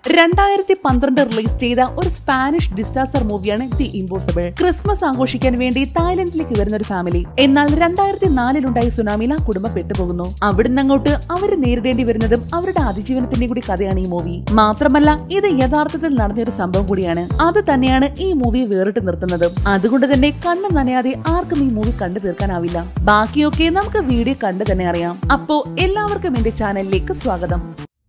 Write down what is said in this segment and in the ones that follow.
രണ്ടായിരത്തി പന്ത്രണ്ട് റിലീസ് ചെയ്ത ഒരു സ്പാനിഷ് ഡിസാസ്റ്റർ മൂവിയാണ് ദി ഇമ്പോസിബിൾ ക്രിസ്മസ് ആഘോഷിക്കാൻ വേണ്ടി തായ്ലൻഡിലേക്ക് വരുന്ന ഒരു ഫാമിലി എന്നാൽ രണ്ടായിരത്തി നാലിലുണ്ടായ സുനാമിയിൽ ആ കുടുംബം പെട്ടുപോകുന്നു അവിടുന്ന് അങ്ങോട്ട് അവർ നേരിടേണ്ടി വരുന്നതും അവരുടെ അതിജീവനത്തിന്റെ കൂടി കഥയാണ് ഈ മൂവി മാത്രമല്ല ഇത് യഥാർത്ഥത്തിൽ നടന്ന ഒരു സംഭവം കൂടിയാണ് അത് തന്നെയാണ് ഈ മൂവിയെ വേറിട്ട് നിർത്തുന്നതും അതുകൊണ്ട് തന്നെ കണ്ണ് നനയാതെ ആർക്കും ഈ മൂവി കണ്ടു തീർക്കാനാവില്ല ബാക്കിയൊക്കെ നമുക്ക് വീഡിയോ കണ്ടു തന്നെ അറിയാം അപ്പോ എല്ലാവർക്കും എന്റെ ചാനലിലേക്ക് സ്വാഗതം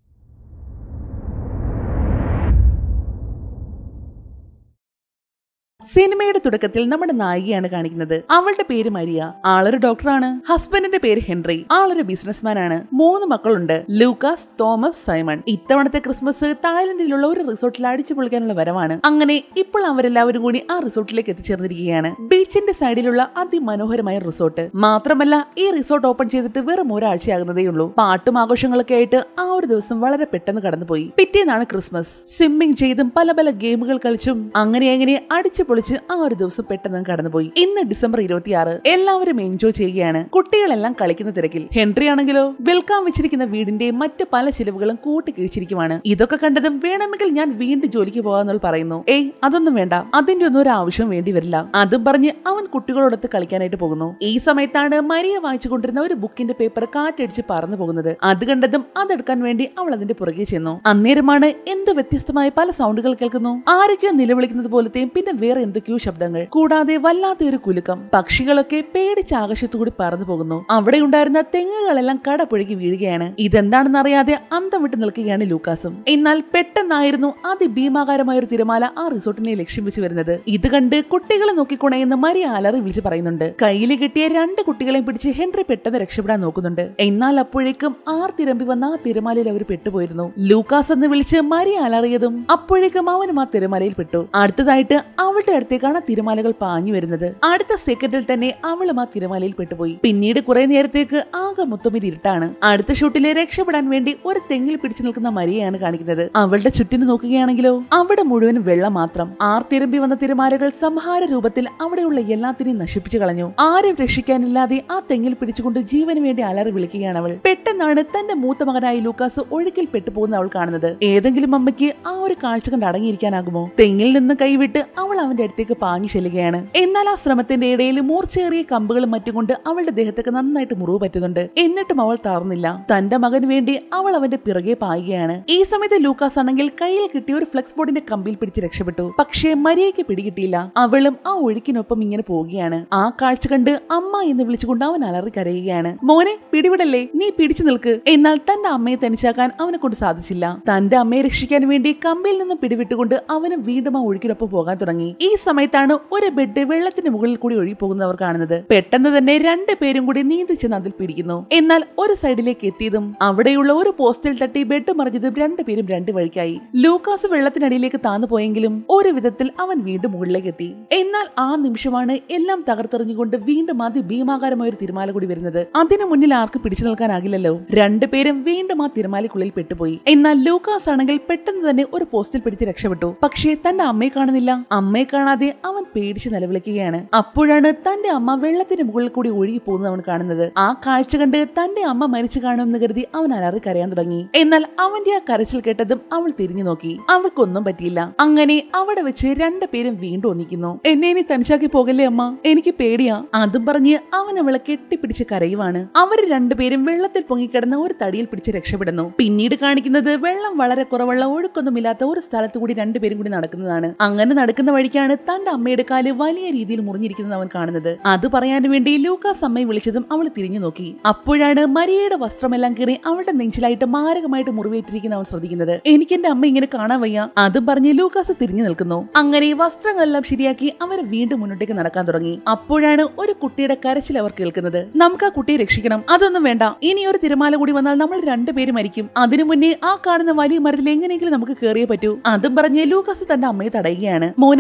സിനിമയുടെ തുടക്കത്തിൽ നമ്മുടെ നായികയാണ് കാണിക്കുന്നത് അവളുടെ പേര് മരിയ ആളൊരു ഡോക്ടറാണ് ഹസ്ബൻഡിന്റെ പേര് ഹെൻറി ആളൊരു ബിസിനസ്മാൻ ആണ് മൂന്ന് മക്കളുണ്ട് ലൂക്കാസ് തോമസ് സൈമൺ ഇത്തവണത്തെ ക്രിസ്മസ് തായ്ലൻഡിലുള്ള ഒരു റിസോർട്ടിൽ അടിച്ചു പൊളിക്കാനുള്ള വരവാണ് അങ്ങനെ ഇപ്പോൾ അവരെല്ലാവരും കൂടി ആ റിസോർട്ടിലേക്ക് എത്തിച്ചേർന്നിരിക്കുകയാണ് ബീച്ചിന്റെ സൈഡിലുള്ള അതിമനോഹരമായ റിസോർട്ട് മാത്രമല്ല ഈ റിസോർട്ട് ഓപ്പൺ ചെയ്തിട്ട് വെറും ഒരാഴ്ചയാകുന്നതേ ഉള്ളൂ പാട്ടും ആഘോഷങ്ങളൊക്കെ ആയിട്ട് ആ ഒരു ദിവസം വളരെ പെട്ടെന്ന് കടന്നുപോയി പിറ്റേന്നാണ് ക്രിസ്മസ് സ്വിമ്മിംഗ് ചെയ്തും പല പല ഗെയിമുകൾ കളിച്ചും അങ്ങനെ അങ്ങനെ അടിച്ചു പൊളിച്ച് ആ ഒരു ദിവസം പെട്ടെന്ന് കടന്നുപോയി ഇന്ന് ഡിസംബർ ഇരുപത്തിയാറ് എല്ലാവരും എൻജോയ് ചെയ്യുകയാണ് കുട്ടികളെല്ലാം കളിക്കുന്ന തിരക്കിൽ ഹെൻറി ആണെങ്കിലോ വിൽക്കാൻ വെച്ചിരിക്കുന്ന വീടിന്റെ മറ്റ് പല ചിലവുകളും കൂട്ടിക്കിഴിച്ചിരിക്കുവാണ് ഇതൊക്കെ കണ്ടതും വേണമെങ്കിൽ ഞാൻ വീണ്ടും ജോലിക്ക് പോകാന്നുള്ള പറയുന്നു ഏയ് അതൊന്നും വേണ്ട അതിന്റെ ഒന്നും ഒരു ആവശ്യം വേണ്ടി വരില്ല അതും പറഞ്ഞ് അവൻ കുട്ടികളോടൊത്ത് കളിക്കാനായിട്ട് പോകുന്നു ഈ സമയത്താണ് മരിയ വായിച്ചുകൊണ്ടിരുന്ന ഒരു ബുക്കിന്റെ പേപ്പർ കാറ്റടിച്ച് പറന്നു പോകുന്നത് അത് കണ്ടതും അതെടുക്കാൻ വേണ്ടി അവൾ അതിന്റെ പുറകെ ചെന്നു അന്നേരമാണ് എന്ത് വ്യത്യസ്തമായ പല സൗണ്ടുകൾ കേൾക്കുന്നു ആരൊക്കെയോ നിലവിളിക്കുന്നത് പോലത്തെയും പിന്നെ വേറെ എന്തൊക്കെയോ ശബ്ദങ്ങൾ കൂടാതെ വല്ലാത്ത ഒരു കുലുക്കം പക്ഷികളൊക്കെ പേടിച്ച് ആകാശത്തുകൂടി പറന്നു പോകുന്നു അവിടെ ഉണ്ടായിരുന്ന തെങ്ങുകളെല്ലാം കടപുഴകി വീഴുകയാണ് ഇതെന്താണെന്ന് അറിയാതെ അന്തം വിട്ട് നിൽക്കുകയാണ് ലൂക്കാസും എന്നാൽ പെട്ടെന്നായിരുന്നു അതിഭീമാകാരമായ ഒരു തിരമാല ആ റിസോർട്ടിനെ ലക്ഷ്യം വെച്ച് വരുന്നത് ഇത് കണ്ട് കുട്ടികളെ നോക്കിക്കൊണയെന്ന് മരിയ അലറി വിളിച്ച് പറയുന്നുണ്ട് കയ്യിൽ കിട്ടിയ രണ്ട് കുട്ടികളെയും പിടിച്ച് ഹെൻറി പെട്ടെന്ന് രക്ഷപ്പെടാൻ നോക്കുന്നുണ്ട് എന്നാൽ അപ്പോഴേക്കും ആർ തിരമ്പി വന്ന ആ തിരമാലയിൽ അവർ പെട്ടുപോയിരുന്നു ലൂക്കാസ് എന്ന് വിളിച്ച് മരിയ അലറിയതും അപ്പോഴേക്കും അവനും ആ തിരമാലയിൽ പെട്ടു അടുത്തതായിട്ട് അവളുടെ അടുത്തേക്കാണ് ആ തിരമാലകൾ പാഞ്ഞു വരുന്നത് അടുത്ത സെക്കൻഡിൽ തന്നെ അവളും ആ തിരമാലയിൽ പെട്ടുപോയി പിന്നീട് കുറെ നേരത്തേക്ക് ആകെ മൊത്തം ഇരുട്ടാണ് അടുത്ത ഷൂട്ടിലെ രക്ഷപ്പെടാൻ വേണ്ടി ഒരു തെങ്ങിൽ പിടിച്ചു നിൽക്കുന്ന മരിയയാണ് കാണിക്കുന്നത് അവളുടെ ചുറ്റിന് നോക്കുകയാണെങ്കിലോ അവിടെ മുഴുവൻ വെള്ളം മാത്രം ആർ തിരമ്പി വന്ന തിരമാലകൾ സംഹാര രൂപത്തിൽ അവിടെയുള്ള എല്ലാത്തിനെയും നശിപ്പിച്ചു കളഞ്ഞു ആരും രക്ഷിക്കാനില്ലാതെ ആ തെങ്ങിൽ പിടിച്ചുകൊണ്ട് ജീവന് വേണ്ടി അലറി വിളിക്കുകയാണ് അവൾ പെട്ടെന്നാണ് തന്റെ മൂത്ത മകനായ ലൂക്കാസ് ഒഴുക്കിൽ പെട്ടുപോകുന്ന അവൾ കാണുന്നത് ഏതെങ്കിലും അമ്മയ്ക്ക് ആ ഒരു കാഴ്ച കണ്ട് അടങ്ങിയിരിക്കാനാകുമോ തെങ്ങിൽ നിന്ന് കൈവിട്ട് അവൾ അവന്റെ അടുത്തേക്ക് പാഞ്ഞു ചെല്ലുകയാണ് എന്നാൽ ആ ശ്രമത്തിന്റെ ഇടയിൽ മൂർച്ചേറിയ കമ്പുകളും മറ്റും കൊണ്ട് അവളുടെ ദേഹത്തേക്ക് നന്നായിട്ട് മുറിവ് പറ്റുന്നുണ്ട് എന്നിട്ടും അവൾ തളർന്നില്ല തന്റെ മകന് വേണ്ടി അവൾ അവന്റെ പിറകെ പായുകയാണ് ഈ സമയത്ത് ലൂക്കാസ് ആണെങ്കിൽ കയ്യിൽ കിട്ടിയ ഒരു ഫ്ലെക്സ് ബോർഡിന്റെ കമ്പിൽ പിടിച്ച് രക്ഷപ്പെട്ടു പക്ഷേ മരിയയ്ക്ക് പിടികിട്ടിയില്ല അവളും ആ ഒഴുക്കിനൊപ്പം ഇങ്ങനെ പോവുകയാണ് ആ കാഴ്ച കണ്ട് അമ്മ എന്ന് വിളിച്ചുകൊണ്ട് അവൻ അലറി കരയുകയാണ് മോനെ പിടിവിടല്ലേ നീ പിടിച്ചു നിൽക്ക് എന്നാൽ തന്റെ അമ്മയെ തനിച്ചാക്കാൻ അവനെ കൊണ്ട് സാധിച്ചില്ല തന്റെ അമ്മയെ രക്ഷിക്കാൻ വേണ്ടി കമ്പിൽ നിന്നും പിടിവിട്ടുകൊണ്ട് അവനും വീണ്ടും ആ ഒഴുക്കിനൊപ്പം പോകാൻ തുടങ്ങി ഈ സമയത്താണ് ഒരു ബെഡ് വെള്ളത്തിന് മുകളിൽ കൂടി ഒഴുകി പോകുന്നവർ കാണുന്നത് പെട്ടെന്ന് തന്നെ രണ്ട് പേരും കൂടി നീന്തി ചെന്ന് അതിൽ പിടിക്കുന്നു എന്നാൽ ഒരു സൈഡിലേക്ക് എത്തിയതും അവിടെയുള്ള ഒരു പോസ്റ്റിൽ തട്ടി ബെഡ് മറിഞ്ഞതും രണ്ടുപേരും രണ്ട് വഴിക്കായി ലൂക്കാസ് വെള്ളത്തിനടിയിലേക്ക് താന്നു പോയെങ്കിലും ഒരു വിധത്തിൽ അവൻ വീണ്ടും മുകളിലേക്ക് എത്തി എന്നാൽ ആ നിമിഷമാണ് എല്ലാം തകർത്തെറിഞ്ഞുകൊണ്ട് വീണ്ടും അതിഭീമാകാരമായ ഒരു തിരമാല കൂടി വരുന്നത് അതിനു മുന്നിൽ ആർക്കും പിടിച്ചു നിൽക്കാനാകില്ലല്ലോ രണ്ടുപേരും വീണ്ടും ആ തിരമാലയ്ക്കുള്ളിൽ പെട്ടുപോയി എന്നാൽ ലൂക്കാസ് ആണെങ്കിൽ പെട്ടെന്ന് തന്നെ ഒരു പോസ്റ്റിൽ പിടിച്ച് രക്ഷപ്പെട്ടു പക്ഷേ തന്റെ അമ്മയെ കാണുന്നില്ല അമ്മയെ കാണാതെ അവൻ പേടിച്ച് നിലവിളിക്കുകയാണ് അപ്പോഴാണ് തന്റെ അമ്മ വെള്ളത്തിന് മുകളിൽ കൂടി ഒഴുകി പോകുന്നത് അവൻ കാണുന്നത് ആ കാഴ്ച കണ്ട് തന്റെ അമ്മ മരിച്ചു കാണുമെന്ന് കരുതി അവൻ അലറി കരയാൻ തുടങ്ങി എന്നാൽ അവന്റെ ആ കരച്ചിൽ കേട്ടതും അവൾ തിരിഞ്ഞു നോക്കി അവൾക്കൊന്നും പറ്റിയില്ല അങ്ങനെ അവിടെ വെച്ച് രണ്ടുപേരും വീണ്ടും ഒന്നിക്കുന്നു എന്നെ ഇനി തനിച്ചാക്കി പോകല്ലേ അമ്മ എനിക്ക് പേടിയാ അതും പറഞ്ഞ് അവൻ അവളെ കെട്ടിപ്പിടിച്ച് കരയുവാണ് അവർ രണ്ടുപേരും വെള്ളത്തിൽ പൊങ്ങിക്കിടന്ന ഒരു തടിയിൽ പിടിച്ച് രക്ഷപ്പെടുന്നു പിന്നീട് കാണിക്കുന്നത് വെള്ളം വളരെ കുറവുള്ള ഒഴുക്കൊന്നുമില്ലാത്ത ഒരു സ്ഥലത്ത് കൂടി രണ്ടുപേരും കൂടി നടക്കുന്നതാണ് അങ്ങനെ നടക്കുന്ന വഴിക്കാണ് തന്റെ അമ്മയുടെ കാല് വലിയ രീതിയിൽ മുറിഞ്ഞിരിക്കുന്നത് അവൻ കാണുന്നത് അത് പറയാൻ വേണ്ടി ലൂക്കാസ് അമ്മയെ വിളിച്ചതും അവൾ തിരിഞ്ഞു നോക്കി അപ്പോഴാണ് മരിയയുടെ വസ്ത്രമെല്ലാം കീറി അവളുടെ നെഞ്ചിലായിട്ട് മാരകമായിട്ട് മുറിവേറ്റിരിക്കുന്ന അവൻ ശ്രദ്ധിക്കുന്നത് എനിക്ക് എന്റെ അമ്മ ഇങ്ങനെ കാണാൻ വയ്യ അതും പറഞ്ഞ് ലൂക്കാസ് തിരിഞ്ഞു നിൽക്കുന്നു അങ്ങനെ വസ്ത്രങ്ങളെല്ലാം ശരിയാക്കി അവർ വീണ്ടും മുന്നോട്ടേക്ക് നടക്കാൻ തുടങ്ങി അപ്പോഴാണ് ഒരു കുട്ടിയുടെ കരച്ചിൽ അവർ കേൾക്കുന്നത് നമുക്ക് ആ കുട്ടിയെ രക്ഷിക്കണം അതൊന്നും വേണ്ട ഇനി ഒരു തിരമാല കൂടി വന്നാൽ നമ്മൾ രണ്ടുപേരും മരിക്കും അതിനു മുന്നേ ആ കാണുന്ന വലിയ മരത്തിൽ എങ്ങനെയെങ്കിലും നമുക്ക് കയറിയേ പറ്റൂ അതും പറഞ്ഞ് ലൂക്കാസ് തന്റെ അമ്മയെ തടയുകയാണ് മോനെ ഇത്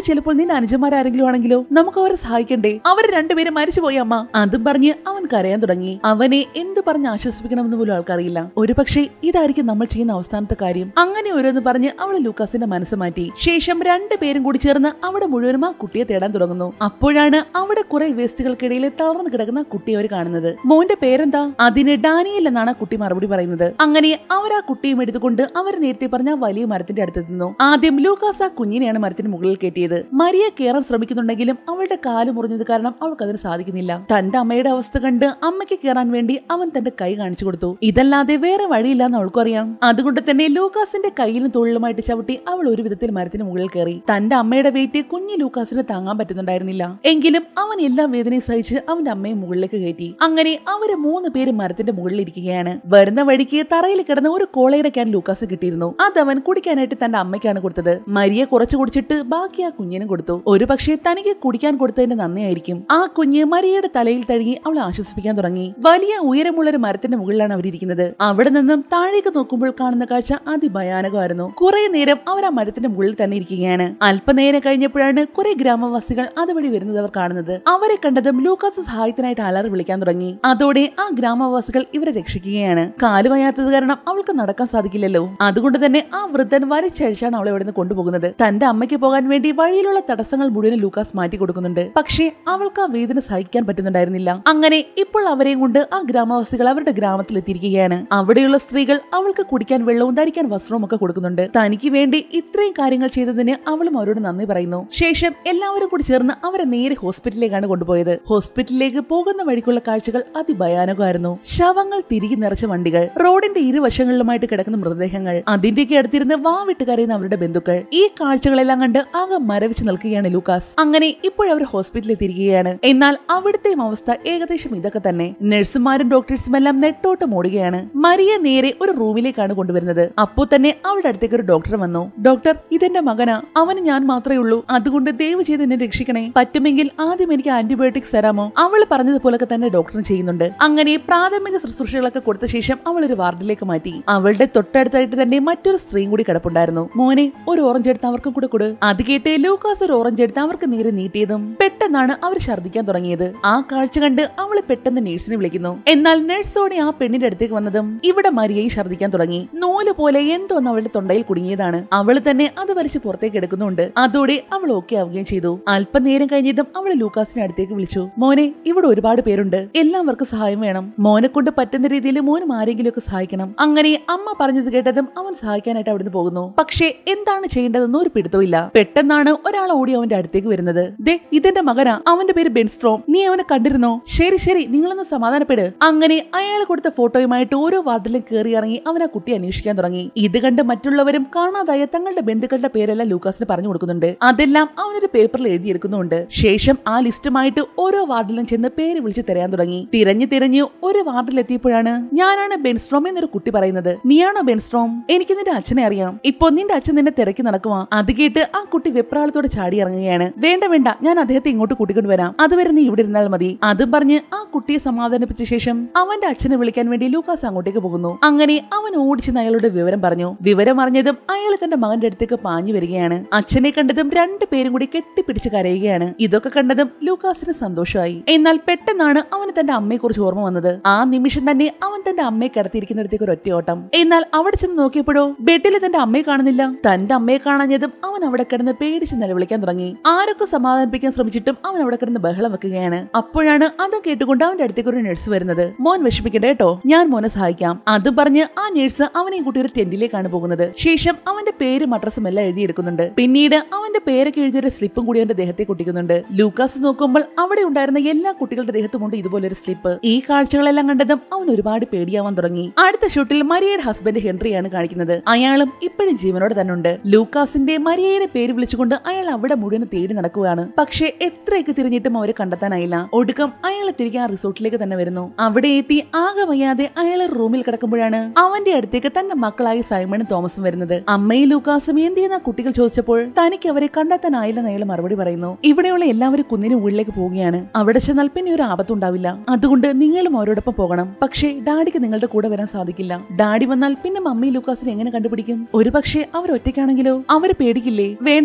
ചിലപ്പോൾ നിന്റെ അനുജന്മാരാരെങ്കിലും ആണെങ്കിലോ നമുക്ക് അവരെ സഹായിക്കണ്ടേ അവർ രണ്ടുപേരും മരിച്ചുപോയി അമ്മ അതും പറഞ്ഞ് അവൻ കരയാൻ തുടങ്ങി അവനെ എന്ത് പറഞ്ഞ് ആശ്വസിപ്പിക്കണമെന്ന് പോലും ആൾക്കറിയില്ല ഒരുപക്ഷെ ഇതായിരിക്കും നമ്മൾ ചെയ്യുന്ന അവസാനത്തെ കാര്യം അങ്ങനെ ഓരോന്ന് പറഞ്ഞ് അവൾ ലൂക്കാസിന്റെ മനസ്സ് മാറ്റി ശേഷം രണ്ടുപേരും കൂടി ചേർന്ന് അവിടെ മുഴുവനും ആ കുട്ടിയെ തേടാൻ തുടങ്ങുന്നു അപ്പോഴാണ് അവിടെ കുറെ വേസ്റ്റുകൾക്കിടയിൽ തളർന്നു കിടക്കുന്ന കുട്ടിയെ അവർ കാണുന്നത് മോന്റെ പേരെന്താ അതിന് ഡാനിയൽ എന്നാണ് ആ കുട്ടി മറുപടി പറയുന്നത് അങ്ങനെ അവർ ആ കുട്ടിയും എടുത്തുകൊണ്ട് അവർ നേരത്തെ പറഞ്ഞ ആ വലിയ മരത്തിന്റെ അടുത്തെത്തുന്നു ആദ്യം ലൂക്കാസ് ആ കുഞ്ഞിനെയാണ് മരത്തിന് മുകളിൽ കയറ്റിയത് മരിയ കയറാൻ ശ്രമിക്കുന്നുണ്ടെങ്കിലും അവളുടെ കാല് മുറിഞ്ഞത് കാരണം അവൾക്ക് അതിന് സാധിക്കുന്നില്ല തന്റെ അമ്മയുടെ അവസ്ഥ കണ്ട് അമ്മയ്ക്ക് കയറാൻ വേണ്ടി അവൻ തന്റെ കൈ കാണിച്ചു കൊടുത്തു ഇതല്ലാതെ വേറെ വഴിയില്ലെന്ന് അവൾക്കും അറിയാം അതുകൊണ്ട് തന്നെ ലൂക്കാസിന്റെ കയ്യിലും തൊഴിലുമായിട്ട് ചവിട്ടി അവൾ ഒരു വിധത്തിൽ മരത്തിന് മുകളിൽ കയറി തന്റെ അമ്മയുടെ വെയിറ്റ് കുഞ്ഞു ലൂക്കാസിന് താങ്ങാൻ പറ്റുന്നുണ്ടായിരുന്നില്ല എങ്കിലും അവൻ എല്ലാ വേദനയും സഹിച്ച് അവന്റെ അമ്മയെ മുകളിലേക്ക് കയറ്റി അങ്ങനെ അവര് മൂന്ന് പേര് മരത്തിന്റെ മുകളിൽ ഇരിക്കുകയാണ് വരുന്ന വഴിക്ക് തറയിൽ കിടന്ന ഒരു കോളയുടെ ക്യാൻ ലൂക്കാസ് കിട്ടിയിരുന്നു അതവൻ കുടിക്കാനായിട്ട് തന്റെ അമ്മയ്ക്കാണ് കൊടുത്തത് മരിയ കുറച്ച് കുടിച്ചിട്ട് ബാക്കി ആ കുഞ്ഞിനും കൊടുത്തു ഒരു പക്ഷേ തനിക്ക് കുടിക്കാൻ കൊടുത്തതിന്റെ നന്ദിയായിരിക്കും ആ കുഞ്ഞ് മരിയയുടെ തലയിൽ തഴുകി അവളെ ആശ്വസിപ്പിക്കാൻ തുടങ്ങി വലിയ ഉയരമുള്ള ഒരു മരത്തിന്റെ മുകളിലാണ് അവരിയ്ക്കുന്നത് അവിടെ നിന്നും താഴേക്ക് നോക്കുമ്പോൾ കാണുന്ന കാഴ്ച അതിഭയാനകമായിരുന്നു കുറെ നേരം അവർ ആ മരത്തിന്റെ മുകളിൽ തന്നെ ഇരിക്കുകയാണ് അല്പനേരം കഴിഞ്ഞപ്പോഴാണ് കുറെ ഗ്രാമവാസികൾ അതുവഴി വരുന്നത് അവർ കാണുന്നത് അവരെ കണ്ടതും ലൂക്കാസ് സഹായത്തിനായിട്ട് അലറി വിളിക്കാൻ തുടങ്ങി അതോടെ ആ ഗ്രാമവാസികൾ ഇവരെ രക്ഷിക്കുകയാണ് കാല് വയ്യാത്തത് കാരണം അവൾക്ക് നടക്കാൻ സാധിക്കില്ലല്ലോ അതുകൊണ്ട് തന്നെ ആ വൃദ്ധൻ വലിച്ചഴിച്ചാണ് അവളെ ഇവിടെ നിന്ന് കൊണ്ടുപോകുന്നത് തന്റെ അമ്മയ്ക്ക് പോകാൻ വേണ്ടി വഴിയിലുള്ള തടസ്സങ്ങൾ മുഴുവൻ ലൂക്കാസ് മാറ്റി കൊടുക്കുന്നുണ്ട് പക്ഷേ അവൾക്ക് ആ വേദന സഹിക്കാൻ പറ്റുന്നുണ്ടായിരുന്നില്ല അങ്ങനെ ഇപ്പോൾ അവരെയും കൊണ്ട് ആ ഗ്രാമവാസികൾ അവരുടെ ഗ്രാമത്തിൽ എത്തിയിരിക്കുകയാണ് അവിടെയുള്ള സ്ത്രീകൾ അവൾക്ക് കുടിക്കാൻ വെള്ളവും ധരിക്കാൻ വസ്ത്രവും ഒക്കെ കൊടുക്കുന്നുണ്ട് തനിക്ക് വേണ്ടി ഇത്രയും കാര്യങ്ങൾ ചെയ്തതിന് അവളും അവരോട് നന്ദി പറയുന്നു ശേഷം എല്ലാവരും കൂടി ചേർന്ന് അവരെ നേരെ ഹോസ്പിറ്റലിലേക്കാണ് കൊണ്ടുപോയത് ഹോസ്പിറ്റലിലേക്ക് പോകുന്ന വഴിക്കുള്ള കാഴ്ചകൾ അതിഭയാനകമായിരുന്നു ശവങ്ങൾ തിരികെ നിറച്ച വണ്ടികൾ റോഡിന്റെ ഇരുവശങ്ങളിലുമായിട്ട് കിടക്കുന്ന മൃതദേഹങ്ങൾ അതിന്റെയൊക്കെ അടുത്തിരുന്ന് വാവിട്ട് കരയുന്ന അവരുടെ ബന്ധുക്കൾ ഈ കാഴ്ചകളെല്ലാം കണ്ട് ആകെ മരവിച്ച് നിൽക്കുകയാണ് ലൂക്കാസ് അങ്ങനെ ഇപ്പോഴവർ ഹോസ്പിറ്റലിൽ എത്തിയിരിക്കുകയാണ് എന്നാൽ അവിടുത്തെയും അവസ്ഥ ഏകദേശം ഇതൊക്കെ തന്നെ നഴ്സുമാരും ഡോക്ടേഴ്സും എല്ലാം നെട്ടോട്ടം ഓടുകയാണ് മരിയ നേരെ ഒരു റൂമിലേക്കാണ് കൊണ്ടുവരുന്നത് അപ്പോൾ തന്നെ അവളുടെ അടുത്തേക്ക് ഒരു ഡോക്ടർ വന്നു ഡോക്ടർ ഇതെന്റെ മകനാ അവന് ഞാൻ മാത്രമേ ഉള്ളൂ അതുകൊണ്ട് ദയവ് ചെയ്ത് എന്നെ രക്ഷിക്കണേ പറ്റുമെങ്കിൽ ആദ്യം എനിക്ക് ആന്റിബയോട്ടിക്സ് തരാമോ അവൾ പറഞ്ഞതുപോലൊക്കെ തന്നെ ഡോക്ടറിന് ചെയ്യുന്നുണ്ട് അങ്ങനെ പ്രാഥമിക ശുശ്രൂഷകളൊക്കെ കൊടുത്ത ശേഷം അവൾ ഒരു വാർഡിലേക്ക് മാറ്റി അവളുടെ തൊട്ടടുത്തായിട്ട് തന്നെ മറ്റൊരു സ്ത്രീയും കൂടി കിടപ്പുണ്ടായിരുന്നു മോനെ ഒരു ഓറഞ്ച് എടുത്ത് അവർക്കും കൂടെ കൊടു അത് കേട്ട് ലൂക്കാസ് ഒരു ഓറഞ്ച് എടുത്ത് അവർക്ക് നേരെ നീട്ടിയതും പെട്ടെന്നാണ് അവർ ഛർദ്ദിക്കാൻ തുടങ്ങിയത് ആ കാഴ്ച കണ്ട് അവള് പെട്ടെന്ന് നേഴ്സിനെ വിളിക്കുന്നു എന്നാൽ നഴ്സോടെ ആ പെണ്ണിന്റെ അടുത്തേക്ക് വന്നതും ഇവിടെ മരിയയെ ഛർദ്ദിക്കാൻ തുടങ്ങി നൂല് പോലെ എന്തോന്ന് അവളുടെ തൊണ്ടയിൽ കുടുങ്ങിയതാണ് അവള് തന്നെ അത് വലിച്ച് പുറത്തേക്ക് എടുക്കുന്നുണ്ട് അതോടെ അവൾ ഓക്കെ ആവുകയും ചെയ്തു അല്പനേരം കഴിഞ്ഞതും അവൾ ലൂക്കാസിനെ അടുത്തേക്ക് വിളിച്ചു മോനെ ഇവിടെ ഒരുപാട് പേരുണ്ട് എല്ലാവർക്കും സഹായം വേണം മോനെ കൊണ്ട് പറ്റുന്ന രീതിയിൽ മോനും ആരെങ്കിലും ഒക്കെ സഹായിക്കണം അങ്ങനെ അമ്മ പറഞ്ഞത് കേട്ടതും അവൻ സഹായിക്കാനായിട്ട് അവിടുന്ന് പോകുന്നു പക്ഷേ എന്താണ് ചെയ്യേണ്ടതെന്ന് ഒരു പിടുത്തമില്ല പെട്ടെന്നാണ് ഒരാൾ ഓടി അവന്റെ അടുത്തേക്ക് വരുന്നത് ദേ ഇതെന്റെ മകനാ അവന്റെ പേര് ബെൻസ്ട്രോം നീ അവനെ കണ്ടിരുന്നോ ശരി ശരി നിങ്ങളൊന്ന് സമാധാനപ്പെട് അങ്ങനെ അയാൾ കൊടുത്ത ഫോട്ടോയുമായിട്ട് ഓരോ വാർഡിലും കയറി ഇറങ്ങി അവൻ ആ കുട്ടിയെ അന്വേഷിക്കാൻ തുടങ്ങി ഇത് കണ്ട് മറ്റുള്ളവരും കാണാതായ തങ്ങളുടെ ബന്ധുക്കളുടെ പേരെല്ലാം ലൂക്കാസിന് പറഞ്ഞു കൊടുക്കുന്നുണ്ട് അതെല്ലാം അവനൊരു പേപ്പറിൽ എഴുതിയെടുക്കുന്നുണ്ട് ശേഷം ആ ലിസ്റ്റുമായിട്ട് ഓരോ വാർഡിലും ചെന്ന് പേര് വിളിച്ച് തിരയാൻ തുടങ്ങി തിരഞ്ഞു തിരഞ്ഞ് ഒരു വാർഡിലെത്തിയപ്പോഴാണ് ഞാനാണ് ബെൻസ്ട്രോം എന്നൊരു കുട്ടി പറയുന്നത് നീയാണോ ബെൻസ്ട്രോം എനിക്ക് നിന്റെ അച്ഛനെ അറിയാം ഇപ്പൊ നിന്റെ അച്ഛൻ നിന്നെ തിരക്കി നടക്കുവാ അത് കേട്ട് ആ കുട്ടി വെപ്രാളത്തോടെ ചാടി ഇറങ്ങുകയാണ് വേണ്ട വേണ്ട ഞാൻ അദ്ദേഹത്തെ ഇങ്ങോട്ട് കൂട്ടിക്കൊണ്ട് വരാം അതുവരെ നീ ഇവിടെ ഇരുന്നാൽ മതി അതും പറഞ്ഞ് ആ കുട്ടിയെ സമാധാനിപ്പിച്ച ശേഷം അവന്റെ അച്ഛനെ വിളിക്കാൻ വേണ്ടി ലൂക്കാസ് അങ്ങോട്ടേക്ക് പോകുന്നു അങ്ങനെ അവൻ ഓടിച്ചെന്ന് അയാളുടെ വിവരം പറഞ്ഞു വിവരം അറിഞ്ഞതും അയാൾ തന്റെ മകന്റെ അടുത്തേക്ക് പാഞ്ഞു വരികയാണ് അച്ഛനെ കണ്ടതും രണ്ടു പേരും കൂടി കെട്ടിപ്പിടിച്ച് കരയുകയാണ് ഇതൊക്കെ കണ്ടതും ലൂക്കാസിന് സന്തോഷമായി എന്നാൽ പെട്ടെന്നാണ് അവന് തന്റെ അമ്മയെ കുറിച്ച് ഓർമ്മ വന്നത് ആ നിമിഷം തന്നെ അവൻ തന്റെ അമ്മയെ കിടത്തിയിരിക്കുന്നിടത്തേക്ക് ഒരു ഒറ്റയോട്ടം എന്നാൽ അവിടെ ചെന്ന് നോക്കിയപ്പോഴോ ബെഡിൽ തന്റെ അമ്മയെ കാണുന്നില്ല തന്റെ അമ്മയെ കാണാഞ്ഞതും അവൻ അവിടെ കിടന്ന് പേടിച്ച് നിലവിളിക്കാൻ തുടങ്ങി ആരൊക്കെ സമാധാനിപ്പിക്കാൻ ശ്രമിച്ചിട്ടും അവൻ അവിടെ കിടന്ന് ബഹളം വെക്കുകയാണ് അപ്പോഴാണ് അത് കേട്ടുകൊണ്ട് അവന്റെ അടുത്തേക്ക് ഒരു നഴ്സ് വരുന്നത് മോൻ വിഷമിക്കണ്ട കേട്ടോ ഞാൻ മോനെ സഹായിക്കാം അത് പറഞ്ഞ് ആ നഴ്സ് അവനെ കൂട്ടി ഒരു ടെന്റിലേക്കാണ് പോകുന്നത് ശേഷം അവന്റെ പേരും അഡ്രസ്സും എല്ലാം എഴുതിയെടുക്കുന്നുണ്ട് പിന്നീട് അവന്റെ പേരൊക്കെ എഴുതിയൊരു സ്ലിപ്പും കൂടി അവന്റെ ദേഹത്തെ കുട്ടിക്കുന്നുണ്ട് ലൂക്കാസ് നോക്കുമ്പോൾ അവിടെ ഉണ്ടായിരുന്ന എല്ലാ കുട്ടികളുടെ ദേഹത്തുമുണ്ട് ഇതുപോലൊരു സ്ലിപ്പ് ഈ കാഴ്ചകളെല്ലാം കണ്ടതും അവൻ ഒരുപാട് പേടിയാവാൻ തുടങ്ങി അടുത്ത ഷൂട്ടിൽ മരിയയുടെ ഹസ്ബൻഡ് ഹെൻറിയാണ് കാണിക്കുന്നത് അയാളും ഇപ്പോഴും ജീവനോടെ തന്നെ ഉണ്ട് ലൂക്കാസിന്റെ മരിയയുടെ പേര് വിളിച്ചുകൊണ്ട് അയാൾ അവിടെ മുഴുവൻ തേടി നടക്കുകയാണ് പക്ഷേ എത്രയൊക്കെ തിരിഞ്ഞിട്ടും അവരെ കണ്ടെത്താനായില്ല ഒടുക്കം അയാൾ തിരികെ ആ റിസോർട്ടിലേക്ക് തന്നെ വരുന്നു അവിടെ എത്തി ആകെ വയ്യാതെ അയാൾ റൂമിൽ കിടക്കുമ്പോഴാണ് അവന്റെ അടുത്തേക്ക് തന്റെ മക്കളായ സൈമണും തോമസും വരുന്നത് അമ്മയും ലൂക്കാസും എന്ത് ചെയ്യുന്ന കുട്ടികൾ ചോദിച്ചപ്പോൾ തനിക്ക് അവരെ കണ്ടെത്താനായില്ലെന്ന് അയാൾ മറുപടി പറയുന്നു ഇവിടെയുള്ള എല്ലാവരും കുന്നിന് മുകളിലേക്ക് പോവുകയാണ് അവിടെ ചെന്നാൽ പിന്നെ ഒരു ആപത്തുണ്ടാവില്ല അതുകൊണ്ട് നിങ്ങളും അവരോടൊപ്പം പോകണം പക്ഷേ ഡാഡിക്ക് നിങ്ങളുടെ കൂടെ വരാൻ സാധിക്കില്ല ഡാഡി വന്നാൽ പിന്നെ മമ്മി ലൂക്കാസിനെ എങ്ങനെ കണ്ടുപിടിക്കും ഒരു പക്ഷേ അവർ ഒറ്റയ്ക്കാണെങ്കിലോ അവര് പേടിക്കില്ലേ വേണ്ട ഞങ്ങൾ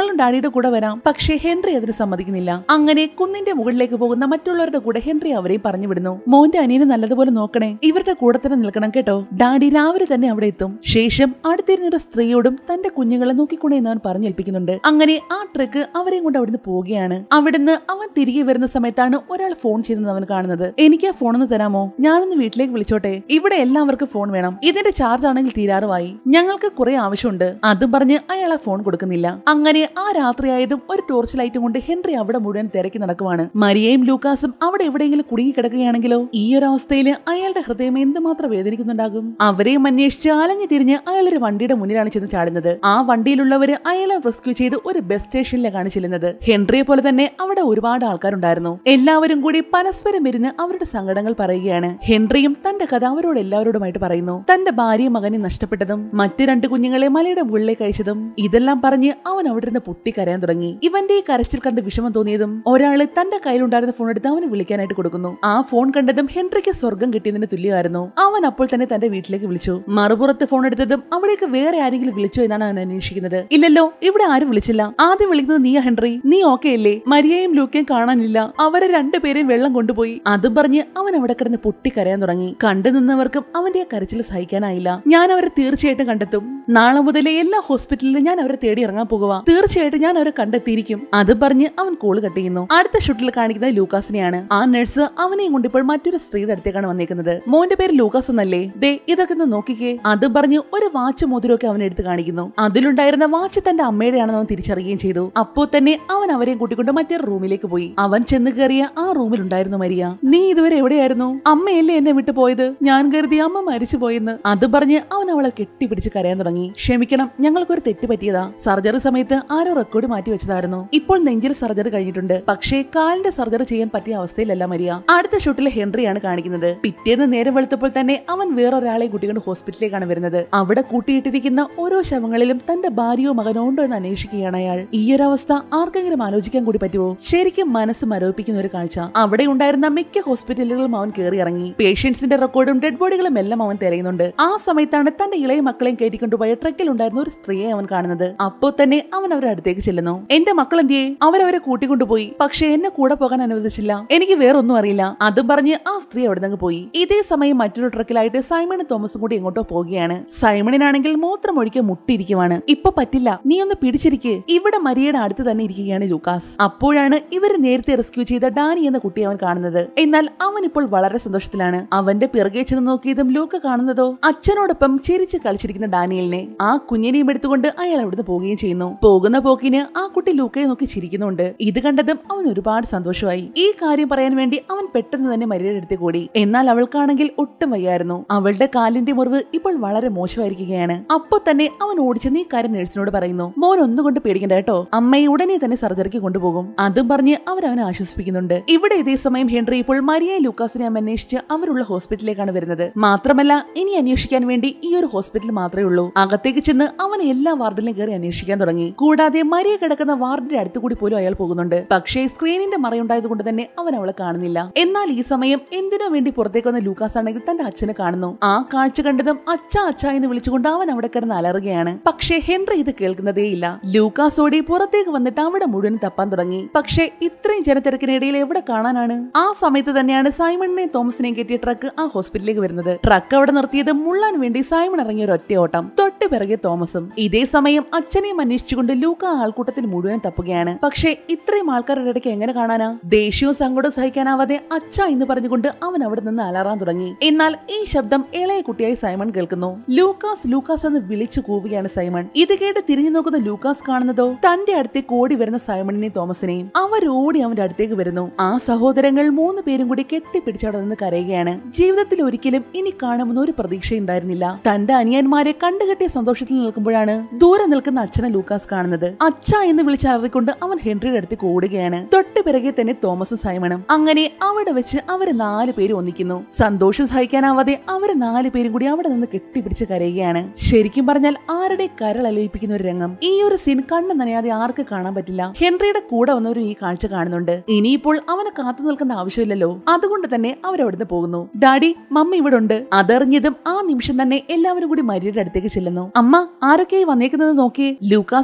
ഞങ്ങളും ഡാഡിയുടെ കൂടെ വരാം പക്ഷേ ഹെൻറി അതിന് സമ്മതിക്കുന്നില്ല അങ്ങനെ കുന്നിന്റെ മുകളിലേക്ക് പോകുന്ന മറ്റുള്ളവരുടെ കൂടെ ഹെൻറി അവരെയും പറഞ്ഞു വിടുന്നു മോന്റെ അനിയനെ നല്ലതുപോലെ നോക്കണേ ഇവരുടെ കൂടെ തന്നെ നിൽക്കണം കേട്ടോ ഡാഡി രാവിലെ തന്നെ അവിടെ എത്തും ശേഷം അടുത്തിരുന്ന ഒരു സ്ത്രീയോടും തന്റെ കുഞ്ഞുങ്ങളെ നോക്കിക്കൂടെ എന്ന് അവൻ പറഞ്ഞേൽപ്പിക്കുന്നുണ്ട് അങ്ങനെ ആ ട്രക്ക് അവരെയും കൊണ്ട് അവിടുന്ന് പോവുകയാണ് അവിടുന്ന് അവൻ തിരികെ വരുന്ന സമയത്താണ് ഒരാൾ ഫോൺ ചെയ്യുന്നത് അവൻ കാണുന്നത് എനിക്ക് ആ ഫോൺ ഒന്ന് തരാമോ ഞാനൊന്ന് വീട്ടിലേക്ക് വിളിച്ചോട്ടെ ഇവിടെ എല്ലാവർക്കും ഫോൺ വേണം ഇതിന്റെ ചാർജ് ആണെങ്കിൽ തീരാറുമായി ഞങ്ങൾക്ക് കുറെ ആവശ്യമുണ്ട് അതും പറഞ്ഞ് അയാൾ ആ ഫോൺ കൊടുക്കുന്നില്ല അങ്ങനെ ആ രാത്രിയായതും ഒരു ടോർച്ച് ലൈറ്റും കൊണ്ട് ഹെൻറി അവിടെ മുഴുവൻ തിരക്കി നടക്കുവാണ് മരിയയും ലൂക്കാസും അവിടെ എവിടെയെങ്കിലും കുടുങ്ങി കിടക്കുകയാണെങ്കിലോ ഈ ഒരു അവസ്ഥയിൽ അയാളുടെ ഹൃദയം എന്തുമാത്രം വേദനിക്കുന്നുണ്ടാകും അവരെയും അന്വേഷിച്ച് അലഞ്ഞു തിരിഞ്ഞ് അയാൾ ഒരു വണ്ടിയുടെ മുന്നിലാണ് ചെന്ന് ചാടുന്നത് ആ വണ്ടിയിലുള്ളവര് അയാളെ റെസ്ക്യൂ ചെയ്ത് ഒരു ബസ് സ്റ്റേഷനിലേക്കാണ് ചെല്ലുന്നത് ഹെൻറിയെ പോലെ തന്നെ അവിടെ ഒരുപാട് ആൾക്കാരുണ്ടായിരുന്നു എല്ലാവരും കൂടി പരസ്പരം ഇരുന്ന് അവരുടെ സങ്കടങ്ങൾ പറയുകയാണ് ഹെൻറിയും തന്റെ കഥ അവരോട് എല്ലാവരോടുമായിട്ട് പറയുന്നു തന്റെ ഭാര്യയും മകനെ നഷ്ടപ്പെട്ടതും മറ്റു രണ്ട് കുഞ്ഞുങ്ങളെ മലയുടെ മുകളിലേക്ക് അയച്ചതും ഇതെല്ലാം പറഞ്ഞ് അവൻ അവിടെ നിന്ന് പൊട്ടിക്കരയാൻ തുടങ്ങി ഇവന്റെ ഈ കരച്ചിൽ കണ്ട് വിഷമം തോന്നിയതും ഒരാള് തന്റെ കയ്യിലുണ്ടായിരുന്ന ഫോൺ എടുത്ത് അവന് വിളിക്കാനായിട്ട് കൊടുക്കുന്നു ആ ഫോൺ കണ്ടതും ഹെൻറിക്ക് സ്വർഗം കിട്ടിയതിന് തുല്യമായിരുന്നു അവൻ അപ്പോൾ തന്നെ തന്റെ വീട്ടിലേക്ക് വിളിച്ചു മറുപുറത്ത് ഫോൺ എടുത്തതും അവിടേക്ക് വേറെ ആരെങ്കിലും വിളിച്ചോ എന്നാണ് അവൻ അന്വേഷിക്കുന്നത് ഇല്ലല്ലോ ഇവിടെ ആരും വിളിച്ചില്ല ആദ്യം വിളിക്കുന്നത് നീയാ ഹെൻറി നീ ഓക്കെ അല്ലേ മരിയയും ലൂക്കയും കാണാനില്ല അവരെ രണ്ടുപേരെയും വെള്ളം കൊണ്ടുപോയി അതും പറഞ്ഞ് അവൻ അവിടെ കിടന്ന് പൊട്ടിക്കരയാൻ തുടങ്ങി കണ്ടു നിന്നവർക്കും അവന്റെ ആ കരച്ചിൽ സഹിക്കാനായില്ല ഞാൻ അവരെ തീർച്ചയായിട്ടും കണ്ടെത്തും നാളെ മുതലേ എല്ലാ ഹോസ്പിറ്റലിലും ഞാൻ അവരെ തേടി ഇറങ്ങാൻ പോകുക തീർച്ചയായിട്ടും ഞാൻ അവരെ കണ്ടെത്തിയിരിക്കും അത് പറഞ്ഞ് അവൻ കോള് കട്ട് ചെയ്യുന്നു അടുത്ത ഷൂട്ടിൽ കാണിക്കുന്നത് ലൂക്കാസിനെയാണ് ആ നഴ്സ് അവനെയും കൊണ്ട് ഇപ്പോൾ മറ്റൊരു സ്ത്രീയുടെ അടുത്തേക്കാണ് വന്നേക്കുന്നത് മോന്റെ പേര് ലൂക്കാസ് എന്നല്ലേ ദേ ഇതൊക്കെ ഒന്ന് നോക്കിക്കേ അത് പറഞ്ഞ് ഒരു വാച്ച് മോതിരമൊക്കെ അവൻ എടുത്ത് കാണിക്കുന്നു അതിലുണ്ടായിരുന്ന വാച്ച് തന്റെ അമ്മയുടെയാണെന്ന് അവൻ തിരിച്ചറിയുകയും ചെയ്തു അപ്പോ തന്നെ അവൻ അവരെയും കൂട്ടിക്കൊണ്ട് മറ്റൊരു റൂമിലേക്ക് പോയി അവൻ ചെന്ന് കയറിയ ആ റൂമിൽ ഉണ്ടായിരുന്നു മരിയ നീ ഇതുവരെ എവിടെയായിരുന്നു അമ്മയല്ലേ എന്നെ വിട്ടു പോയത് ഞാൻ കരുതി അമ്മ മരിച്ചു പോയെന്ന് അത് പറഞ്ഞ് അവൻ അവളെ കെട്ടിപ്പിടിച്ച് കരയാൻ തുടങ്ങി ക്ഷമിക്കണം ഞങ്ങൾക്കൊരു തെറ്റ് പറ്റിയതാ സർജറി സമയത്ത് ആരോ റെക്കോർഡ് മാറ്റി വെച്ചതായിരുന്നു ഇപ്പോൾ നെഞ്ചിൽ സർജറി കഴിഞ്ഞിട്ടുണ്ട് പക്ഷേ കാലിന്റെ സർജറി ചെയ്യാൻ പറ്റിയ അവസ്ഥയിലല്ല മരിയ അടുത്ത ഷൂട്ടിൽ ഹെൻറിയാണ് കാണിക്കുന്നത് പിറ്റേന്ന് നേരം വെളുത്തപ്പോൾ തന്നെ അവൻ വേറൊരാളെ കൂട്ടിക്കൊണ്ട് ഹോസ്പിറ്റലിലേക്കാണ് വരുന്നത് അവിടെ കൂട്ടിയിട്ടിരിക്കുന്ന ഓരോ ശവങ്ങളിലും തന്റെ ഭാര്യയോ മകനോ ഉണ്ടോ എന്ന് അന്വേഷിക്കുകയാണ് അയാൾ ഈ ഒരു അവസ്ഥ ആർക്കെങ്കിലും ആലോചിക്കാൻ കൂടി പറ്റുമോ ശരിക്കും മനസ്സ് മരവിപ്പിക്കുന്ന ഒരു കാഴ്ച അവിടെ ഉണ്ടായിരുന്ന മിക്ക ഹോസ്പിറ്റലുകളും അവൻ കയറി ഇറങ്ങി പേഷ്യൻസിന്റെ റെക്കോർഡും ഡെഡ് ബോഡികളും എല്ലാം അവൻ തിരയുന്നുണ്ട് ആ സമയത്താണ് തന്റെ ഇളയ മക്കളെയും കയറ്റിക്കൊണ്ടുപോയ ട്രക്കിൽ ഉണ്ടായിരുന്ന ഒരു സ്ത്രീയെ അവൻ കാണുന്നത് അപ്പോ തന്നെ അവൻ അവരുടെ അടുത്തേക്ക് ചെല്ലുന്നു എന്റെ മക്കൾ എന്തിയെ അവരവരെ കൂട്ടിക്കൊണ്ടുപോയി പക്ഷെ എന്നെ കൂടെ പോകാൻ അനുവദിച്ചില്ല എനിക്ക് വേറൊന്നും അറിയില്ല അതും പറഞ്ഞ് ആ സ്ത്രീ അവിടെ നിന്ന് പോയി ഇതേ സമയം മറ്റൊരു ട്രക്കിലായിട്ട് സൈമണും തോമസും കൂടി എങ്ങോട്ടോ പോവുകയാണ് സൈമണിനാണെങ്കിൽ മൂത്രം ഒഴിക്കാൻ മുട്ടിയിരിക്കുവാണ് ഇപ്പൊ പറ്റില്ല നീ ഒന്ന് പിടിച്ചിരിക്ക് ഇവിടെ മരിയയുടെ അടുത്ത് തന്നെ ഇരിക്കുകയാണ് ലൂക്കാസ് അപ്പോഴാണ് ഇവര് നേരത്തെ റെസ്ക്യൂ ചെയ്ത ഡാനി എന്ന കുട്ടിയെ അവൻ കാണുന്നത് എന്നാൽ അവൻ ഇപ്പോൾ വളരെ സന്തോഷത്തിലാണ് അവന്റെ പിറകെ ചെന്ന് നോക്കിയതും ലൂക്ക കാണുന്നതോ അച്ഛനോടൊപ്പം ചിരിച്ച് കളിച്ചിരിക്കുന്ന ഡാനിയലിനെ ആ കുഞ്ഞിനെയും എടുത്തുകൊണ്ട് അയാൾ അവിടുന്ന് പോവുകയും ചെയ്യുന്നു പോകുന്ന പോക്കിന് ആ കുട്ടി ലൂക്കയെ നോക്കി ചിരിക്കുന്നുണ്ട് ഇത് കണ്ടതും അവൻ ഒരുപാട് സന്തോഷമായി ഈ കാര്യം പറയാൻ വേണ്ടി അവൻ പെട്ടെന്ന് തന്നെ മരിയയുടെ അടുത്ത് കൂടി എന്നാൽ അവൾക്കാണെങ്കിൽ ഒട്ടും വയ്യായിരുന്നു അവളുടെ കാലിന്റെ മുറിവ് ഇപ്പോൾ വളരെ മോശമായിരിക്കുകയാണ് അപ്പോ തന്നെ അവൻ ഓടിച്ച് നീ കാര്യം നഴ്സിനോട് പറയുന്നു മോൻ ഒന്നുകൊണ്ട് പേടിക്കണ്ട കേട്ടോ അമ്മയെ ഉടനെ തന്നെ സർജറിക്ക് കൊണ്ടുപോകും അതും പറഞ്ഞ് അവർ അവനെ ആശ്വസിപ്പിക്കുന്നുണ്ട് ഇവിടെ ഇതേ സമയം ഹെൻറി ഇപ്പോൾ മരിയ ലൂക്കാസിനെ അമ്മ അന്വേഷിച്ച് അവരുള്ള ഹോസ്പിറ്റലിലേക്കാണ് വരുന്നത് മാത്രമല്ല ഇനി അന്വേഷിക്കാൻ വേണ്ടി ഈ ഒരു ഹോസ്പിറ്റൽ മാത്രമേ ഉള്ളൂ അകത്തേക്ക് ചെന്ന് അവൻ എല്ലാ വാർഡിലും കയറി അന്വേഷിക്കാൻ തുടങ്ങി കൂടാതെ മരിയ കിടക്കുന്ന വാർഡിന്റെ അടുത്ത് കൂടി പോലും അയാൾ പോകുന്നുണ്ട് പക്ഷേ സ്ക്രീനിന്റെ മറയുണ്ടായത് കൊണ്ട് തന്നെ അവൻ അവളെ കാണുന്നില്ല എന്നാൽ ഈ സമയം എന്തിനോ വേണ്ടി പുറത്തേക്ക് വന്ന ലൂക്കാസ് ആണെങ്കിൽ തന്റെ അച്ഛനെ കാണുന്നു ആ കാഴ്ച കണ്ടതും അച്ഛ അച്ഛ എന്ന് വിളിച്ചുകൊണ്ട് അവൻ അവിടെ കിടന്ന് അലറുകയാണ് പക്ഷേ ഹെൻറി ഇത് കേൾക്കുന്നതേയില്ല ലൂക്കാസ് ഓടി പുറത്തേക്ക് വന്നിട്ട് അവിടെ മുഴുവൻ തപ്പാൻ തുടങ്ങി പക്ഷേ ഇത്രയും ജനത്തിരക്കിനിടയിൽ എവിടെ കാണാനാണ് ആ സമയത്ത് തന്നെയാണ് സൈമണിനെയും തോമസിനെയും കെട്ടിയ ട്രക്ക് ആ ഹോസ്പിറ്റലിലേക്ക് വരുന്നത് ട്രക്ക് അവിടെ നിർത്തിയത് മുള്ളാൻ വേണ്ടി സൈമൺ ഇറങ്ങിയ ഒരു ഒറ്റ ഓട്ടം തൊട്ട് പിറകെ തോമസും ഇതേ സമയം അച്ഛനെയും അന്വേഷിച്ചുകൊണ്ട് ലൂക്ക ആ ആൾക്കൂട്ടത്തിൽ മുഴുവൻ തപ്പുകയാണ് പക്ഷേ ഇത്രയും ആൾക്കാരുടെ ഇടയ്ക്ക് എങ്ങനെ കാണാനാ ദേഷ്യവും സങ്കടവും സഹിക്കാനാവാതെ അച്ഛ എന്ന് പറഞ്ഞുകൊണ്ട് അവൻ അവിടെ നിന്ന് അലറാൻ തുടങ്ങി എന്നാൽ ഈ ശബ്ദം ഇളയ കുട്ടിയായി സൈമൺ കേൾക്കുന്നു ലൂക്കാസ് ലൂക്കാസ് എന്ന് വിളിച്ചു കൂവുകയാണ് സൈമൺ ഇത് കേട്ട് തിരിഞ്ഞു നോക്കുന്ന ലൂക്കാസ് കാണുന്നതോ തന്റെ അടുത്തേക്ക് ഓടി വരുന്ന സൈമണിനെയും തോമസിനെയും അവരോടി അവന്റെ അടുത്തേക്ക് വരുന്നു ആ സഹോദരങ്ങൾ മൂന്ന് പേരും കൂടി കെട്ടിപ്പിടിച്ചവിടെ നിന്ന് കരയുകയാണ് ജീവിതത്തിൽ ഒരിക്കലും ഇനി കാണുമെന്ന് ഒരു പ്രതീക്ഷയുണ്ടായിരുന്നില്ല തന്റെ അനിയന്മാരെ കണ്ടുകെട്ടിയ സന്തോഷത്തിൽ നിൽക്കുമ്പോഴാണ് ദൂരെ നിൽക്കുന്ന അച്ഛനെ ലൂക്കാസ് കാണുന്നത് അച്ഛ എന്ന് വിളിച്ചറിക്കൊണ്ട് അവൻ ഹെൻറിയുടെ അടുത്തേക്ക് ഓടുകയാണ് തൊട്ട് പിറകെ തന്നെ തോമസും സൈമണും അങ്ങനെ അവിടെ വെച്ച് അവര് നാല് പേര് ഒന്നിക്കുന്നു സന്തോഷം സഹിക്കാനാവാതെ അവര് നാല് പേരും കൂടി അവിടെ നിന്ന് കെട്ടിപ്പിടിച്ച് കരയുകയാണ് ശരിക്കും പറഞ്ഞാൽ ആരുടെ കരൾ അലയിപ്പിക്കുന്ന ഒരു രംഗം ഈ ഒരു സീൻ കണ്ണു നനയാതെ ആർക്ക് കാണാൻ പറ്റില്ല ഹെൻറിയുടെ കൂടെ വന്നവരും ഈ കാഴ്ച കാണുന്നുണ്ട് ഇനിയിപ്പോൾ അവനെ കാത്തു നിൽക്കേണ്ട ആവശ്യമില്ലല്ലോ അതുകൊണ്ട് തന്നെ അവരവിടുന്ന് പോകുന്നു ഡാഡി മമ്മി ഇവിടെ ഉണ്ട് അതറിഞ്ഞതും ആ നിമിഷം തന്നെ എല്ലാവരും കൂടി മരിയുടെ അടുത്തേക്ക് ചെല്ലുന്നു അമ്മ ആരൊക്കെയായി വന്നേക്കുന്നത് നോക്കി ലൂക്കാസ് പറയുന്നത്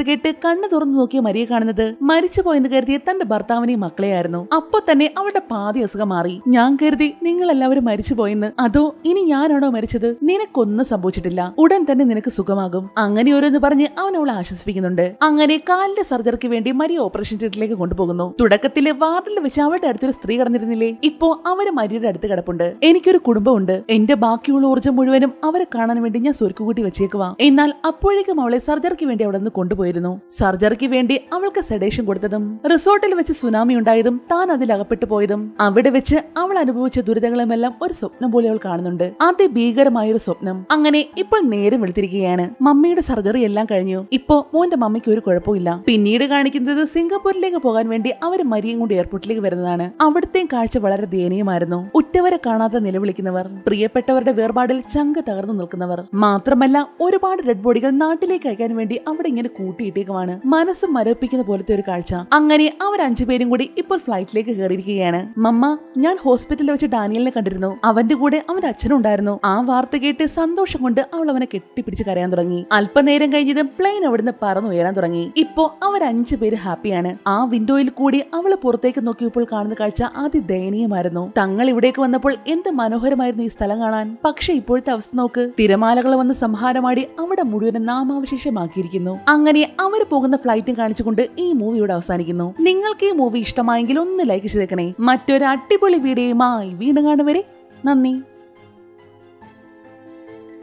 കേട്ട് കണ്ണു തുറന്നു നോക്കിയ മരിയെ കാണുന്നത് മരിച്ചു പോയെന്ന് കരുതിയ തന്റെ ഭർത്താവിനെയും മക്കളെയായിരുന്നു അപ്പൊ തന്നെ അവളുടെ പാതി അസുഖം മാറി ഞാൻ കരുതി നിങ്ങൾ എല്ലാവരും മരിച്ചു പോയെന്ന് അതോ ഇനി ഞാനാണോ മരിച്ചത് നിനക്കൊന്നും സംഭവിച്ചിട്ടില്ല ഉടൻ തന്നെ നിനക്ക് സുഖമാകും അങ്ങനെ ഓരോന്ന് പറഞ്ഞ് അവൻ അവളെ ആശ്വസിപ്പിക്കുന്നുണ്ട് അങ്ങനെ കാലിന്റെ സർജറിക്ക് വേണ്ടി മരിയ ഓപ്പറേഷൻ തിയേറ്ററിലേക്ക് കൊണ്ടുപോകുന്നു തുടക്കത്തില് വാർഡിൽ വെച്ച് അവളുടെ അടുത്തൊരു സ്ത്രീ കടന്നിരുന്നില്ലേ ഇപ്പോ അവര് മരിയുടെ അടുത്ത് കിടപ്പുണ്ട് എനിക്കൊരു കുടുംബമുണ്ട് എന്റെ ബാക്കിയുള്ള ഊർജ്ജം മുഴുവനും അവരെ കാണാൻ വേണ്ടി ഞാൻ സ്വരുക്കുകൂട്ടി വെച്ചേക്കുവാ എന്നാൽ അപ്പോഴേക്കും അവളെ സർജറിക്ക് വേണ്ടി അവിടെ നിന്ന് കൊണ്ടുപോയിരുന്നു സർജറിക്ക് വേണ്ടി അവൾക്ക് സെഡേഷൻ കൊടുത്തതും റിസോർട്ടിൽ വെച്ച് സുനാമി ഉണ്ടായതും താൻ അതിൽ അകപ്പെട്ടു പോയതും അവിടെ വെച്ച് അവൾ അനുഭവിച്ച ദുരിതങ്ങളുമെല്ലാം ഒരു സ്വപ്നം പോലെ അവൾ കാണുന്നുണ്ട് അതിഭീകരമായ ഒരു സ്വപ്നം അങ്ങനെ ഇപ്പോൾ നേരം വെളുത്തിരിക്കുകയാണ് മമ്മിയുടെ സർജറി എല്ലാം കഴിഞ്ഞു ഇപ്പോ മോന്റെ മമ്മിക്ക് ഒരു കുഴപ്പമില്ല പിന്നീട് കാണിക്കുന്നത് സിംഗപ്പൂരിലേക്ക് പോകാൻ വേണ്ടി അവർ മരിയും കൊണ്ട് എയർപോർട്ടിലേക്ക് വരുന്നതാണ് അവിടുത്തെയും കാഴ്ച വളരെ ദയനീയമായിരുന്നു ഉറ്റവരെ കാണാതെ നിലവിളിക്കുന്നവർ പ്രിയപ്പെട്ടവരുടെ വേർപാടിൽ ചങ്ക് തകർന്നു നിൽക്കുന്നവർ മാത്രമല്ല ഒരുപാട് ഡെഡ് ബോഡികൾ നാട്ടിലേക്ക് അയക്കാൻ വേണ്ടി അവിടെ ഇങ്ങനെ കൂട്ടിയിട്ടേക്കുമാണ് മനസ്സ് മരവിപ്പിക്കുന്ന പോലത്തെ ഒരു കാഴ്ച അങ്ങനെ അവർ അഞ്ചുപേരും കൂടി ഇപ്പോൾ ഫ്ലൈറ്റിലേക്ക് കയറിയിരിക്കുകയാണ് മമ്മ ഞാൻ ഹോസ്പിറ്റലിൽ വെച്ച് ഡാനിയലിനെ കണ്ടിരുന്നു അവന്റെ കൂടെ അവന്റെ അച്ഛനും ഉണ്ടായിരുന്നു ആ വാർത്ത കേട്ട് സന്തോഷം കൊണ്ട് അവൾ അവനെ കെട്ടിപ്പിടിച്ച് കരയാൻ തുടങ്ങി അല്പനേരം കഴിഞ്ഞതും പ്ലെയിൻ അവിടുന്ന് പറന്നു ഉയരാൻ തുടങ്ങി ഇപ്പോ അവർ അഞ്ചു പേര് ഹാപ്പിയാണ് ആ വിൻഡോയിൽ കൂടി അവള് പുറത്തേക്ക് നോക്കിയപ്പോൾ കാണുന്ന കാഴ്ച അതിദയനീയമായിരുന്നു തങ്ങൾ ഇവിടേക്ക് വന്നപ്പോൾ എന്ത് മനോഹരമായിരുന്നു ഈ സ്ഥലം കാണാൻ പക്ഷെ ഇപ്പോഴത്തെ അവസ്ഥ നോക്ക് തിരമാലകൾ വന്ന് സംഹാരമാടി അവിടെ മുഴുവൻ നാമാവശേഷമാക്കിയിരിക്കുന്നു അങ്ങനെ അവർ പോകുന്ന ഫ്ലൈറ്റും കാണിച്ചുകൊണ്ട് ഈ മൂവി ഇവിടെ അവസാനിക്കുന്നു നിങ്ങൾക്ക് ഈ മൂവി ഇഷ്ടമായെങ്കിൽ ഒന്ന് ലൈക്ക് ചെയ്തേക്കണേ മറ്റൊരു അടിപൊളി വീഡിയോയുമായി വീണ്ടും കാണുവരെ നന്ദി